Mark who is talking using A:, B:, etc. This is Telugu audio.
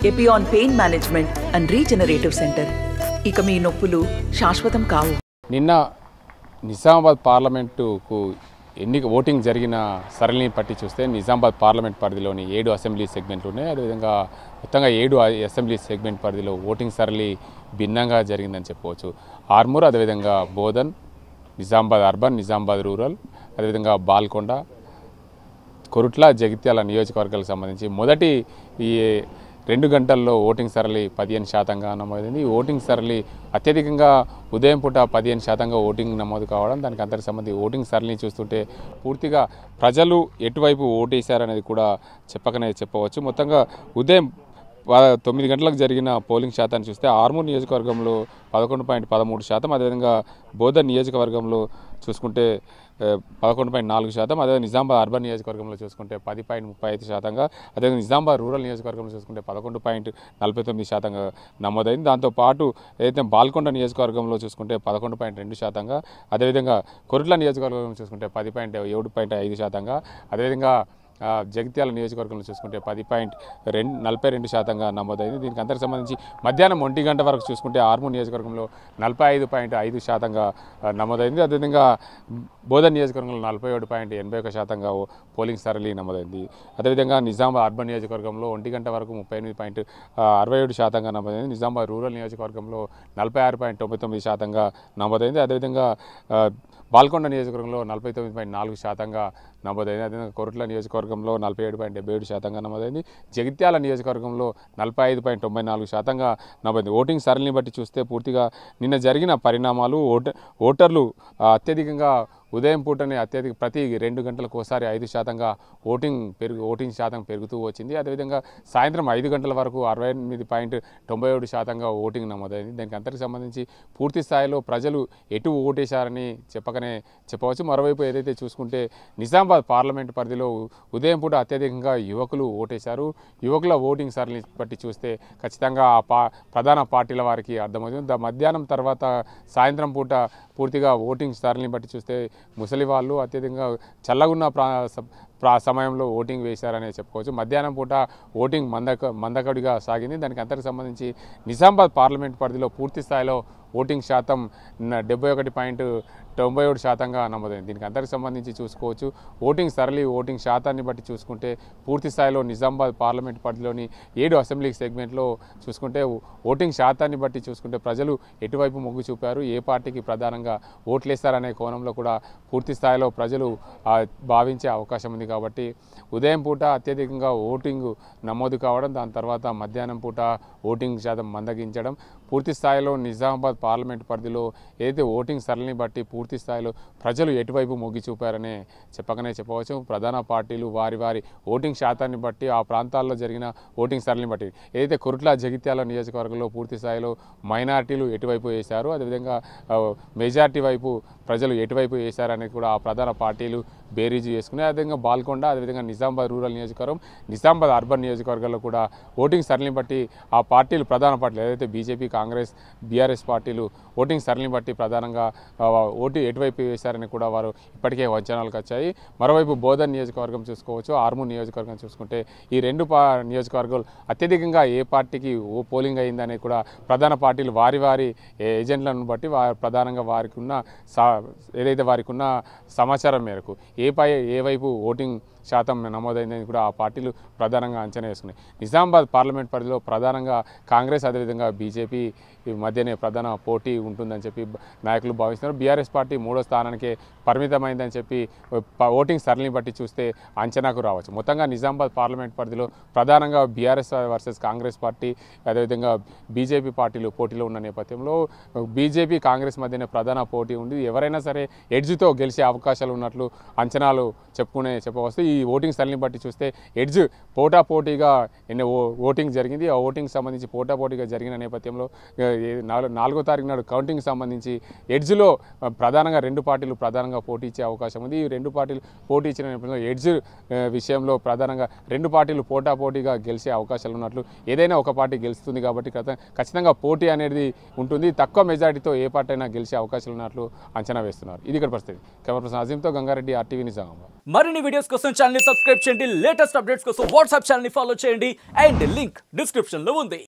A: Epione pain management and regenerative centre ఇక మీ నొప్పులు శాశ్వతం కావు
B: నిన్న నిజామాబాద్ పార్లమెంటుకు ఎన్నిక ఓటింగ్ జరిగిన సరళిని పట్టి చూస్తే నిజామాబాద్ పార్లమెంట్ పరిధిలోని ఏడు అసెంబ్లీ సెగ్మెంట్లు ఉన్నాయి అదేవిధంగా మొత్తంగా ఏడు అసెంబ్లీ సెగ్మెంట్ పరిధిలో ఓటింగ్ సరళి భిన్నంగా జరిగిందని చెప్పవచ్చు ఆర్మూర్ అదేవిధంగా బోధన్ నిజామాబాద్ అర్బన్ నిజామాబాద్ రూరల్ అదేవిధంగా బాల్కొండ కొరుట్ల జగిత్యాల నియోజకవర్గాలకు సంబంధించి మొదటి ఈ రెండు గంటల్లో ఓటింగ్ సరళి పదిహేను శాతంగా నమోదైంది ఈ ఓటింగ్ సరళి అత్యధికంగా ఉదయం పూట పదిహేను శాతంగా ఓటింగ్ నమోదు కావడం దానికి అందరికి సంబంధించి ఓటింగ్ సరళిని చూస్తుంటే పూర్తిగా ప్రజలు ఎటువైపు ఓటేశారనేది కూడా చెప్పకనే చెప్పవచ్చు మొత్తంగా ఉదయం ప- తొమ్మిది గంటలకు జరిగిన పోలింగ్ శాతాన్ని చూస్తే ఆర్మూర్ నియోజకవర్గంలో పదకొండు పాయింట్ పదమూడు శాతం అదేవిధంగా బోధన్ నియోజకవర్గంలో చూసుకుంటే ఆ, పదకొండు పాయింట్ నాలుగు శాతం అదే నిజామాబాద్ అర్బన్ నియోజకవర్గంలో చూసుకుంటే పది పాయింట్ ముప్పై ఐదు శాతంగా అదేవిధంగా నిజామాబాద్ రూరల్ నియోజకవర్గంలో చూసుకుంటే పదకొండు పాయింట్ నలభై తొమ్మిది శాతంగా నమోదైంది దాంతోపాటు ఏదైతే బాల్కొండ నియోజకవర్గంలో చూసుకుంటే పదకొండు పాయింట్ రెండు శాతంగా అదేవిధంగా కొరుట్ల నియోజకవర్గంలో చూసుకుంటే పది పాయింట్ ఏడు పాయింట్ ఐదు శాతంగా అదేవిధంగా ఆ, జగిత్యాల నియోజకవర్గంలో చూసుకుంటే పది పాయింట్ రెండు నలభై రెండు శాతంగా నమోదైంది దీనికి అందరికి సంబంధించి మధ్యాహ్నం ఒంటి గంట వరకు చూసుకుంటే ఆర్మూర్ నియోజకవర్గంలో నలభై ఐదు పాయింట్ ఐదు శాతంగా ఆ, నమోదైంది అదేవిధంగా బోధన్ నియోజకవర్గంలో నలభై ఏడు పాయింట్ ఎనభై ఒక శాతంగా ఓ- పోలింగ్ సరళి నమోదైంది అదేవిధంగా నిజామాబాద్ అర్బన్ నియోజకవర్గంలో ఒంటి గంట వరకు ముప్పై ఎనిమిది పాయింట్ ఆ, అరవై ఏడు శాతంగా నమోదైంది నిజామాబాద్ రూరల్ నియోజకవర్గంలో నలభై ఆరు పాయింట్ తొంభై తొమ్మిది శాతంగా నమోదైంది అదేవిధంగా ఆ, బాల్కొండ నియోజకవర్గంలో నలభై తొమ్మిది పాయింట్ నాలుగు శాతంగా నమోదైంది అదేవిధంగా కొరట్ల నియోజకవర్గంలో నలభై ఏడు పాయింట్ డెబ్బై ఏడు శాతంగా నమోదైంది జగిత్యాల నియోజకవర్గంలో నలభై ఐదు పాయింట్ తొంభై నాలుగు శాతంగా నమోదైంది ఓటింగ్ సరళిని బట్టి చూస్తే పూర్తిగా నిన్న జరిగిన పరిణామాలు ఓట ఓటర్లు ఆ, అత్యధికంగా ఉదయం పూటనే అత్యధిక ప్రతి రెండు గంటలకు ఒకసారి ఐదు శాతంగా ఓటింగ్ పెరుగు ఓటింగ్ శాతం పెరుగుతూ వచ్చింది అదేవిధంగా సాయంత్రం ఐదు గంటల వరకు అరవై ఎనిమిది పాయింట్ తొంభై ఏడు శాతంగా ఓటింగ్ నమోదైంది దానికి అంతటికి సంబంధించి పూర్తి స్థాయిలో ప్రజలు ఎటు ఓటేశారని చెప్పకనే చెప్పవచ్చు మరోవైపు ఏదైతే చూసుకుంటే నిజామాబాద్ పార్లమెంట్ పరిధిలో ఉదయం పూట అత్యధికంగా యువకులు ఓటేశారు యువకుల ఓటింగ్ సరళి బట్టి చూస్తే ఖచ్చితంగా ఆ పా ప్రధాన పార్టీల వారికి అర్థమవుతుంది ద- మధ్యాహ్నం తర్వాత సాయంత్రం పూట పూర్తిగా ఓటింగ్ సరళిని బట్టి చూస్తే ముసలి వాళ్ళు అత్యధికంగా చల్లగున్న ప్రా స- ప్రా సమయంలో ఓటింగ్ వేశారనే చెప్పుకోవచ్చు మధ్యాహ్నం పూట ఓటింగ్ మందక మందకడిగా సాగింది దానికి అంతకు సంబంధించి నిజామాబాద్ పార్లమెంట్ పరిధిలో పూర్తి స్థాయిలో ఓటింగ్ శాతం న- డెబ్బై ఒకటి పాయింట్ తొంభై ఏడు శాతంగా నమోదైంది దీనికి అంతకు సంబంధించి చూసుకోవచ్చు ఓటింగ్ సరళి ఓటింగ్ శాతాన్ని బట్టి చూసుకుంటే పూర్తి స్థాయిలో నిజామాబాద్ పార్లమెంట్ పరిధిలోని ఏడు అసెంబ్లీ సెగ్మెంట్లో చూసుకుంటే ఓటింగ్ శాతాన్ని బట్టి చూసుకుంటే ప్రజలు ఎటువైపు మొగ్గు చూపారు ఏ పార్టీకి ప్రధానంగా ఓట్లేస్తారనే కోణంలో కూడా పూర్తి స్థాయిలో ప్రజలు ఆ, భావించే అవకాశం ఉంది కాబట్టి ఉదయం పూట అత్యధికంగా ఓటింగ్ నమోదు కావడం దాని తర్వాత మధ్యాహ్నం పూట ఓటింగ్ శాతం మందగించడం పూర్తి స్థాయిలో నిజామాబాద్ పార్లమెంట్ పరిధిలో ఏదైతే ఓటింగ్ సరళిని బట్టి పూర్తి స్థాయిలో ప్రజలు ఎటువైపు మొగ్గి చూపారనే చెప్పకనే చెప్పవచ్చు ప్రధాన పార్టీలు వారి వారి ఓటింగ్ శాతాన్ని బట్టి ఆ ప్రాంతాల్లో జరిగిన ఓటింగ్ సరళిని బట్టి ఏదైతే కురుట్ల జగిత్యాల నియోజకవర్గంలో పూర్తి స్థాయిలో మైనార్టీలు ఎటువైపు వేశారు అదేవిధంగా ఆ, మెజార్టీ వైపు ప్రజలు ఎటువైపు వేశారనేది కూడా ఆ ప్రధాన పార్టీలు బేరీజు చేసుకున్నాయి అదేవిధంగా బాల్కొండ అదేవిధంగా నిజామాబాద్ రూరల్ నియోజకవర్గం నిజామాబాద్ అర్బన్ నియోజకవర్గాల్లో కూడా ఓటింగ్ సరళిని బట్టి ఆ పార్టీలు ప్రధాన పార్టీలు ఏదైతే బీజేపీ కాంగ్రెస్ బీఆర్ఎస్ పార్టీలు ఓటింగ్ సరళిని బట్టి ప్రధానంగా ఆ, ఓటు ఎటువైపు వేశారని కూడా వారు ఇప్పటికే అంచనాలకు వచ్చాయి మరోవైపు బోధన్ నియోజకవర్గం చూసుకోవచ్చు ఆర్మూర్ నియోజకవర్గం చూసుకుంటే ఈ రెండు పా నియోజకవర్గాలు అత్యధికంగా ఏ పార్టీకి ఓ పోలింగ్ అయిందనేది కూడా ప్రధాన పార్టీలు వారి వారి ఏజెంట్లను బట్టి వారి ప్రధానంగా వారికి ఉన్న సా ఏదైతే వారికి ఉన్న సమాచారం మేరకు ఏ పై ఏ వైపు ఓటింగ్ శాతం నమోదైందని కూడా ఆ పార్టీలు ప్రధానంగా అంచనా వేసుకున్నాయి నిజామాబాద్ పార్లమెంట్ పరిధిలో ప్రధానంగా కాంగ్రెస్ అదేవిధంగా బీజేపీ మధ్యనే ప్రధాన పోటీ ఉంటుందని చెప్పి బ- నాయకులు భావిస్తున్నారు బీఆర్ఎస్ పార్టీ మూడో స్థానానికే పరిమితమైందని చెప్పి ప- ఓటింగ్ సరళిని బట్టి చూస్తే అంచనాకు రావచ్చు మొత్తంగా నిజామాబాద్ పార్లమెంట్ పరిధిలో ప్రధానంగా బీఆర్ఎస్ వర్సెస్ కాంగ్రెస్ పార్టీ అదేవిధంగా బీజేపీ పార్టీలు పోటీలో ఉన్న నేపథ్యంలో బీజేపీ కాంగ్రెస్ మధ్యనే ప్రధాన పోటీ ఉంది ఎవరైనా సరే ఎడ్జ్తో గెలిచే అవకాశాలు ఉన్నట్లు అంచనాలు చెప్పుకునే చెప్పవచ్చు ఈ ఓటింగ్ సరళిని బట్టి చూస్తే ఎడ్జ్ పోటా పోటీగా ఎన్ని ఓ- ఓటింగ్ జరిగింది ఆ ఓటింగ్ సంబంధించి పోటా పోటీగా జరిగిన నేపథ్యంలో ఆ, ఏ- నాలుగు నాలుగో తారీఖు నాడు కౌంటింగ్ సంబంధించి ఎడ్జ్లో ఆ, ప్రధానంగా రెండు పార్టీలు ప్రధానంగా పోటీ ఇచ్చే అవకాశం ఉంది ఈ రెండు పార్టీలు పోటీ ఇచ్చిన నేపథ్యంలో ఎడ్జ్ ఆ, విషయంలో ప్రధానంగా రెండు పార్టీలు పోటా పోటీగా గెలిచే అవకాశాలు ఉన్నట్లు ఏదైనా ఒక పార్టీ గెలుస్తుంది కాబట్టి ఖత- ఖచ్చితంగా పోటీ అనేది ఉంటుంది తక్కువ మెజారిటీతో ఏ పార్టీ అయినా గెలిచే అవకాశాలు ఉన్నట్లు అంచనా వేస్తున్నారు ఇది ఇక్కడ పరిస్థితి కెమెరా పర్సన్ అజీంతో గంగారెడ్డి ఆర్టీవీ నిజామాబాద్
C: మరిన్ని వీడియోస్ కోసం ఛానల్ ని సబ్స్క్రైబ్ చేయండి లేటెస్ట్ అప్డేట్స్ కోసం వాట్సాప్ ఛానల్ ని ఫాలో చేయండి అండ్ లింక్ డిస్క్రిప్షన్ లో ఉంది